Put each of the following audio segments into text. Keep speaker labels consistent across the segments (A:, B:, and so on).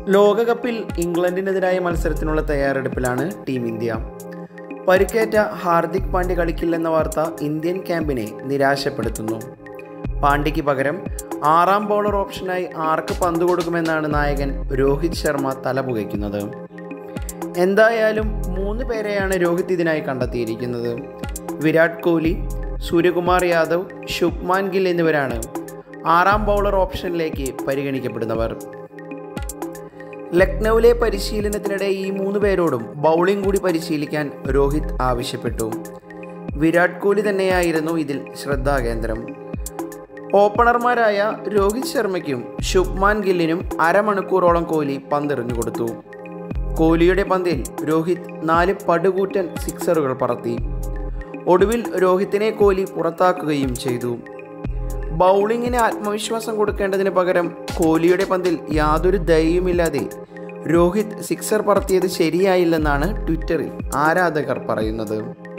A: ലോകകപ്പിൽ ഇംഗ്ലണ്ടിനെതിരായ മത്സരത്തിനുള്ള തയ്യാറെടുപ്പിലാണ് ടീം ഇന്ത്യ പരിക്കേറ്റ ഹാർദിക് പാണ്ഡ്യ കളിക്കില്ലെന്ന വാർത്ത ഇന്ത്യൻ ക്യാമ്പിനെ നിരാശപ്പെടുത്തുന്നു പാണ്ഡ്യയ്ക്ക് പകരം ആറാം ബൗളർ ഓപ്ഷനായി ആർക്ക് പന്ത് കൊടുക്കുമെന്നാണ് നായകൻ രോഹിത് ശർമ്മ തലപുകയ്ക്കുന്നത് എന്തായാലും മൂന്ന് പേരെയാണ് രോഹിത് ഇതിനായി കണ്ടെത്തിയിരിക്കുന്നത് വിരാട് കോഹ്ലി സൂര്യകുമാർ യാദവ് ശുഭ്മാൻ ഗിൽ എന്നിവരാണ് ആറാം ബൗളർ ഓപ്ഷനിലേക്ക് പരിഗണിക്കപ്പെടുന്നവർ ലക്നൌവിലെ പരിശീലനത്തിനിടെ ഈ മൂന്ന് പേരോടും ബൗളിംഗ് കൂടി പരിശീലിക്കാൻ രോഹിത് ആവശ്യപ്പെട്ടു വിരാട് കോഹ്ലി തന്നെയായിരുന്നു ഇതിൽ ശ്രദ്ധാകേന്ദ്രം ഓപ്പണർമാരായ രോഹിത് ശർമ്മയ്ക്കും ശുഭ്മാൻ ഗില്ലിനും അരമണിക്കൂറോളം കോഹ്ലി പന്തെറിഞ്ഞു കൊടുത്തു കോഹ്ലിയുടെ പന്തിൽ രോഹിത് നാല് പടുകൂറ്റൻ സിക്സറുകൾ പറത്തി ഒടുവിൽ രോഹിത്തിനെ കോഹ്ലി പുറത്താക്കുകയും ചെയ്തു ബൗളിങ്ങിന് ആത്മവിശ്വാസം കൊടുക്കേണ്ടതിന് പകരം കോഹ്ലിയുടെ പന്തിൽ യാതൊരു ദയയുമില്ലാതെ രോഹിത് സിക്സർ പറത്തിയത് ശരിയായില്ലെന്നാണ് ട്വിറ്ററിൽ ആരാധകർ പറയുന്നത്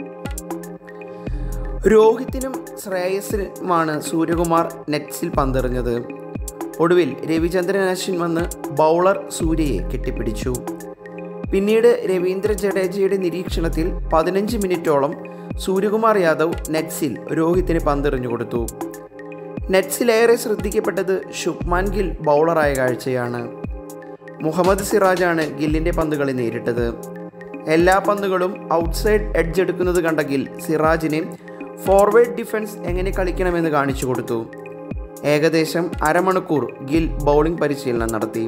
A: രോഹിത്തിനും ശ്രേയസിനുമാണ് സൂര്യകുമാർ നെറ്റ്സിൽ പന്തെറിഞ്ഞത് ഒടുവിൽ രവിചന്ദ്രൻ അശ്വിൻ വന്ന് ബൗളർ സൂര്യയെ കെട്ടിപ്പിടിച്ചു പിന്നീട് രവീന്ദ്ര ജഡേജയുടെ നിരീക്ഷണത്തിൽ പതിനഞ്ച് മിനിറ്റോളം സൂര്യകുമാർ യാദവ് നെറ്റ്സിൽ രോഹിത്തിന് പന്തെറിഞ്ഞു കൊടുത്തു നെറ്റ്സിലേറെ ശ്രദ്ധിക്കപ്പെട്ടത് ശുഭ്മാൻ ഗിൽ ബൗളറായ കാഴ്ചയാണ് മുഹമ്മദ് സിറാജാണ് ഗില്ലിൻ്റെ പന്തുകളി നേരിട്ടത് എല്ലാ പന്തുകളും ഔട്ട്സൈഡ് എഡ്ജ് എടുക്കുന്നത് കണ്ട ഗിൽ സിറാജിനെ ഫോർവേഡ് ഡിഫൻസ് എങ്ങനെ കളിക്കണമെന്ന് കാണിച്ചു കൊടുത്തു ഏകദേശം അരമണിക്കൂർ ഗിൽ ബൗളിംഗ് പരിശീലനം നടത്തി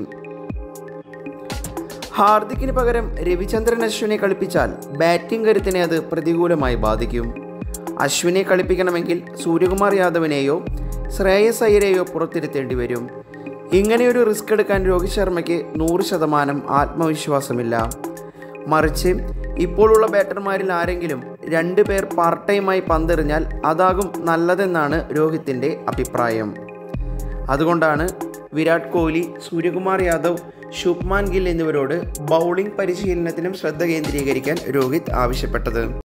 A: ഹാർദിക്കിന് പകരം രവിചന്ദ്രൻ അശ്വിനെ കളിപ്പിച്ചാൽ ബാറ്റിംഗ് കരുത്തിനെ അത് പ്രതികൂലമായി ബാധിക്കും അശ്വിനെ കളിപ്പിക്കണമെങ്കിൽ സൂര്യകുമാർ യാദവിനെയോ ശ്രേയസ് അയ്യരെയോ പുറത്തിരുത്തേണ്ടി വരും ഇങ്ങനെയൊരു റിസ്ക് എടുക്കാൻ രോഹിത് ശർമ്മയ്ക്ക് നൂറ് ശതമാനം ആത്മവിശ്വാസമില്ല മറിച്ച് ഇപ്പോഴുള്ള ബാറ്റർമാരിൽ ആരെങ്കിലും രണ്ട് പേർ പാർട്ട് ടൈമായി പന്തെറിഞ്ഞാൽ അതാകും നല്ലതെന്നാണ് രോഹിത്തിൻ്റെ അഭിപ്രായം അതുകൊണ്ടാണ് വിരാട് കോഹ്ലി സൂര്യകുമാർ യാദവ് ശുഭ്മാൻ ഗിൽ എന്നിവരോട് ബൗളിംഗ് പരിശീലനത്തിലും ശ്രദ്ധ കേന്ദ്രീകരിക്കാൻ രോഹിത് ആവശ്യപ്പെട്ടത്